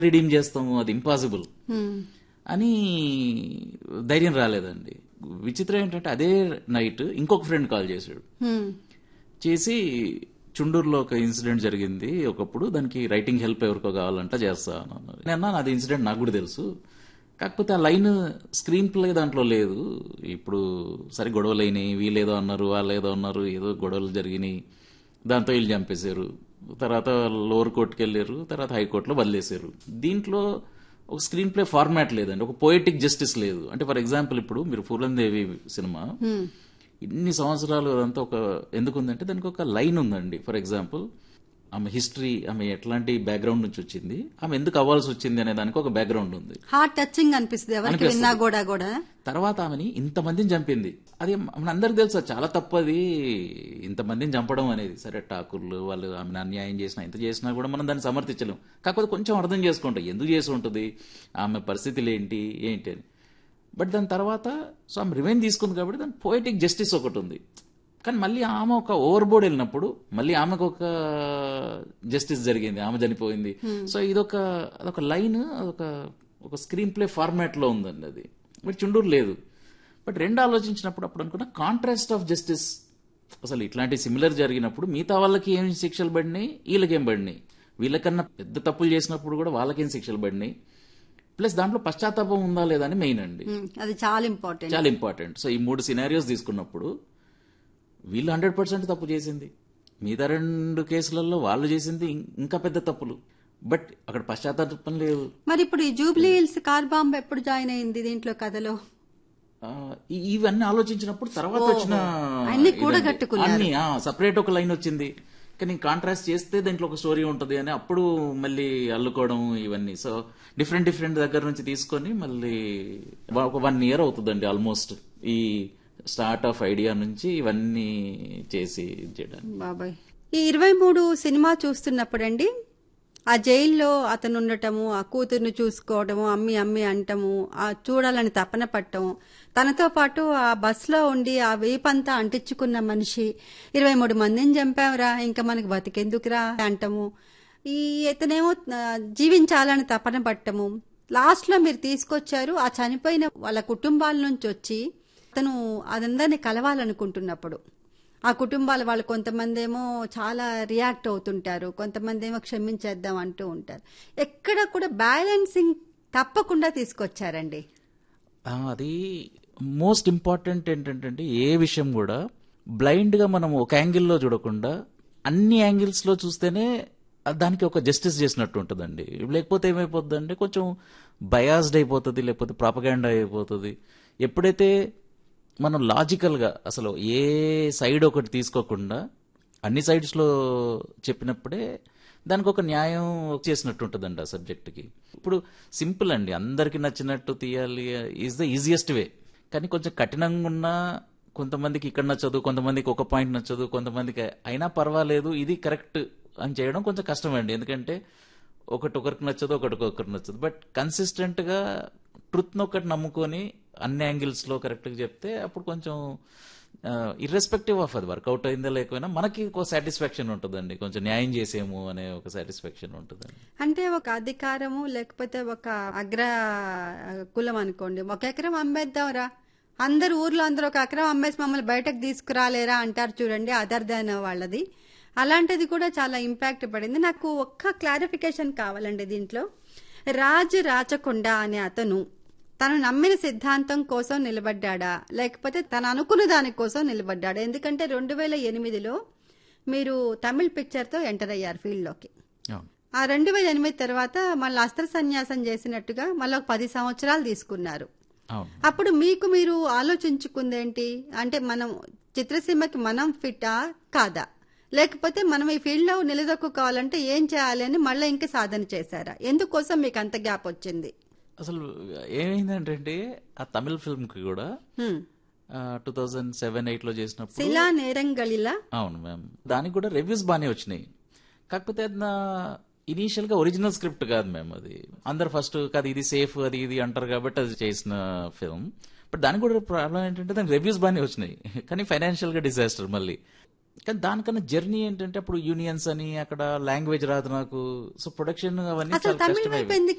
Redeem చేస్తాము అది impossible అని ధైర్యం రాలేదండి విచిత్రం ఏంటంటే అదే నైట్ ఇంకొక ఫ్రెండ్ కాల్ చేశాడు చేసి చుండూరులో ఒక ఇన్సిడెంట్ జరిగింది ఒకప్పుడు దానికి రైటింగ్ హెల్ప్ ఎవరికో కావాలంటే చేస్తా అని అన్నారు నేను అన్నాను అది ఇన్సిడెంట్ నాకు కూడా తెలుసు కాకపోతే ఆ లైన్ స్క్రీన్ ప్లే దాంట్లో లేదు ఇప్పుడు సరే గొడవలు అయినాయి వీళ్ళేదో అన్నారు వాళ్ళేదో అన్నారు ఏదో గొడవలు జరిగినాయి దాంతో వీళ్ళు చంపేశారు తర్వాత లోవర్ కోర్టుకి వెళ్ళారు తర్వాత హైకోర్టులో వదిలేశారు దీంట్లో ఒక స్క్రీన్ ప్లే ఫార్మాట్ లేదండి ఒక పోయిటిక్ జస్టిస్ లేదు అంటే ఫర్ ఎగ్జాంపుల్ ఇప్పుడు మీరు పూలందేవి సినిమా ఇన్ని సంవత్సరాలు అదంతా ఒక ఎందుకుందంటే దానికి ఒక లైన్ ఉందండి ఫర్ ఎగ్జాంపుల్ ఆమె హిస్టరీ ఆమె ఎట్లాంటి బ్యాక్గ్రౌండ్ నుంచి వచ్చింది ఆమె ఎందుకు అవ్వాల్సి వచ్చింది అనే దానికి ఒక బ్యాక్గ్రౌండ్ ఉంది హార్ట్ టచింగ్ అనిపిస్తుంది ఎవరికి అనిపిస్తుంది. విన్నా కూడా కూడా తర్వాత ఆమెని ఇంతమందిని చంపింది అది మన అందరికి తెలుసు అది చాలా తప్పు అది ఇంతమందిని చంపడం అనేది సరే ఠాకూర్లు వాళ్ళు ఆమెను అన్యాయం చేసినా ఇంత చేసినా కూడా మనం దాన్ని సమర్థించలేం కాకపోతే కొంచెం అర్థం చేసుకుంటాం ఎందుకు చేసి ఉంటుంది ఆమె పరిస్థితులు ఏంటి ఏంటి అని బట్ దాని తర్వాత సో ఆమె రివెంజ్ తీసుకుంది కాబట్టి దాని పోయిటిక్ జస్టిస్ ఒకటి ఉంది కానీ మళ్ళీ ఆమె ఒక ఓవర్ బోర్డ్ వెళ్ళినప్పుడు మళ్ళీ ఆమెకు ఒక జస్టిస్ జరిగింది ఆమె చనిపోయింది సో ఇదొక అదొక లైన్ అదొక ఒక స్క్రీన్ ప్లే ఫార్మాట్ లో ఉందండి అది బట్ చుండూరు లేదు బట్ రెండు ఆలోచించినప్పుడు అప్పుడు అనుకున్న కాంట్రాస్ట్ ఆఫ్ జస్టిస్ అసలు ఇట్లాంటి సిమిలర్ జరిగినప్పుడు మిగతా వాళ్ళకి ఏం శిక్షలు పడినాయి వీళ్ళకేం పడినాయి వీళ్ళకన్నా పెద్ద తప్పులు చేసినప్పుడు కూడా వాళ్ళకేం శిక్షలు పడినాయి ప్లస్ దాంట్లో పశ్చాత్తాపం ఉందా లేదా అని మెయిన్ అండి ఉమ్, అది చాలా ఇంపార్టెంట్ చాలా ఇంపార్టెంట్ సో ఈ మూడు సినారియోస్ తీసుకున్నప్పుడు వీళ్ళు హండ్రెడ్ పర్సెంట్ తప్పు చేసింది మిగతా రెండు కేసులలో వాళ్ళు చేసింది ఇం- ఇంకా పెద్ద తప్పులు బట్ అక్కడ పశ్చాత్తాపం లేదు మరి ఇప్పుడు ఈ జూబ్లీ హిల్స్ కార్ బాంబ్ ఎప్పుడు జాయిన్ అయింది దీంట్లో కథలో ఆ, ఈ- ఇవన్నీ ఆలోచించినప్పుడు తర్వాత వచ్చిన అన్ని ఇదండి. కూడగట్టుకున్నారు. అన్ని సపరేట్ ఒక లైన్ వచ్చింది కానీ కాంట్రాస్ట్ చేస్తే దీంట్లో ఒక స్టోరీ ఉంటది అని అప్పుడు మళ్ళీ అల్లుకోవడం ఇవన్నీ సో డిఫరెంట్ డిఫరెంట్ దగ్గర నుంచి తీసుకొని మళ్ళీ ఒక వన్ ఇయర్ అవుతుందండి ఆల్మోస్ట్ ఈ స్టార్ట్ ఆఫ్ ఐడియా నుంచి ఇవన్నీ చేసి చేయడానికి బాబాయ్ ఈ ఇరవై మూడు సినిమా చూస్తున్నప్పుడండి ఆ జైల్లో అతను ఉండటము ఆ కూతుర్ని చూసుకోవడము అమ్మి అమ్మి అంటము ఆ చూడాలని తపన పట్టడం తనతో పాటు ఆ బస్సులో ఉండి ఆ వేపంతా అంటించుకున్న మనిషి ఇరవై మూడు మందిని చంపావురా ఇంకా మనకి బతికెందుకురా అంటము ఈ ఇతనేమో ఆ, జీవించాలని తపన పట్టము లాస్ట్ లో మీరు తీసుకొచ్చారు ఆ చనిపోయిన వాళ్ళ కుటుంబాల నుంచి వచ్చి అతను అదందరినీ కలవాలనుకుంటున్నప్పుడు ఆ కుటుంబాల వాళ్ళు కొంతమంది ఏమో చాలా రియాక్ట్ అవుతుంటారు కొంతమంది ఏమో క్షమించేద్దాం అంటూ ఉంటారు ఎక్కడ కూడా బ్యాలెన్సింగ్ తప్పకుండా తీసుకొచ్చారండి ఆ, అది మోస్ట్ ఇంపార్టెంట్ ఏంటంటే ఏ విషయం కూడా బ్లైండ్ గా మనం ఒక యాంగిల్లో చూడకుండా అన్ని యాంగిల్స్ లో చూస్తేనే దానికి ఒక జస్టిస్ చేసినట్టు ఉంటుందండి లేకపోతే ఏమైపోతుంది అంటే కొంచెం బయాస్డ్ అయిపోతుంది లేకపోతే ప్రాపగాండా అయిపోతుంది ఎప్పుడైతే మనం లాజికల్ గా అసలు ఏ సైడ్ ఒకటి తీసుకోకుండా అన్ని సైడ్స్ లో చెప్పినప్పుడే దానికి ఒక న్యాయం చేసినట్టు ఉంటుందండి ఆ సబ్జెక్ట్కి ఇప్పుడు సింపుల్ అండి అందరికి నచ్చినట్టు తీయాలి ఈజ్ ద ఈజియెస్ట్ వే కానీ కొంచెం కఠినంగా ఉన్నా కొంతమందికి ఇక్కడ నచ్చదు కొంతమందికి ఒక పాయింట్ నచ్చదు కొంతమందికి అయినా పర్వాలేదు ఇది కరెక్ట్ అని చేయడం కొంచెం కష్టం అండి ఎందుకంటే ఒకటి ఒకరికి నచ్చదు ఒకటి ఒకరికి నచ్చదు బట్ కన్సిస్టెంట్ గా ట్రుత్ ఒకటి నమ్ముకొని అన్ని యాంగిల్స్ లో కరెక్ట్ గా చెప్తే అప్పుడు కొంచెం ఇర్రెస్పెక్టివ్ ఆఫ్ అది వర్కౌట్ అయిందా లేకపోయినా మనకి ఒక సాటిస్ఫాక్షన్ ఉంటుందండి కొంచెం న్యాయం చేసేము అనే ఒక సాటిస్ఫాక్షన్ ఉంటుందండి అంటే ఒక అధికారము లేకపోతే ఒక అగ్ర కులం అనుకోండి ఒక ఎకరం అమ్మేద్దాంరా అందరు ఊర్లో అందరూ ఒక ఎకరం అమ్మేసి మమ్మల్ని బయటకు తీసుకురాలేరా అంటారు చూడండి అదర్ దాన్ వాళ్ళది అలాంటిది కూడా చాలా ఇంపాక్ట్ పడింది నాకు ఒక్క క్లారిఫికేషన్ కావాలండి దీంట్లో రాజు రాచకొండ అనే అతను తను నమ్మిన సిద్ధాంతం కోసం నిలబడ్డాడా లేకపోతే తను అనుకున్న దాని కోసం నిలబడ్డాడా ఎందుకంటే రెండు వేల ఎనిమిదిలో మీరు తమిళ్ పిక్చర్తో ఎంటర్ అయ్యారు ఫీల్డ్లోకి అవును ఆ రెండు వేల ఎనిమిది తర్వాత మళ్ళీ అస్త్ర సన్యాసం చేసినట్టుగా మళ్ళీ ఒక పది సంవత్సరాలు తీసుకున్నారు అవును అప్పుడు మీకు మీరు ఆలోచించుకుందేంటి అంటే మనం చిత్రసీమకి మనం ఫిట్టా కాదా లేకపోతే మనం ఈ ఫీల్డ్ లో నిలదొక్కుకోవాలంటే ఏం చేయాలి అని మళ్ళీ ఇంకా సాధన చేశారా ఎందుకోసం మీకు అంత గ్యాప్ వచ్చింది అసలు ఏమైందంటే ఆ తమిళ ఫిల్మ్ కి కూడా టూ థౌజండ్ సెవెన్ ఎయిట్ లో చేసినప్పుడు శిలా నేరంగళిలా అవును మ్యామ్ దానికి కూడా రివ్యూస్ బాగానే వచ్చినాయి కాకపోతే అది నా ఇనీషియల్ గా ఒరిజినల్ స్క్రిప్ట్ కాదు మ్యామ్ అది అందరు ఫస్ట్ కాదు ఇది సేఫ్ అది ఇది అంటారు కాబట్టి అది చేసిన ఫిల్మ్ బట్ దానికి కూడా ప్రాబ్లం ఏంటంటే దానికి రివ్యూస్ బాగానే వచ్చినాయి కానీ ఫైనాన్షియల్ గా డిజాస్టర్ మళ్ళీ కానీ దానికన్నా జర్నీ ఏంటంటే అప్పుడు యూనియన్స్ అని అక్కడ లాంగ్వేజ్ రాదు నాకు సో ప్రొడక్షన్ అవన్నీ అసలు చాలా తమిళ కష్టమైంది వైపు ఎందుకు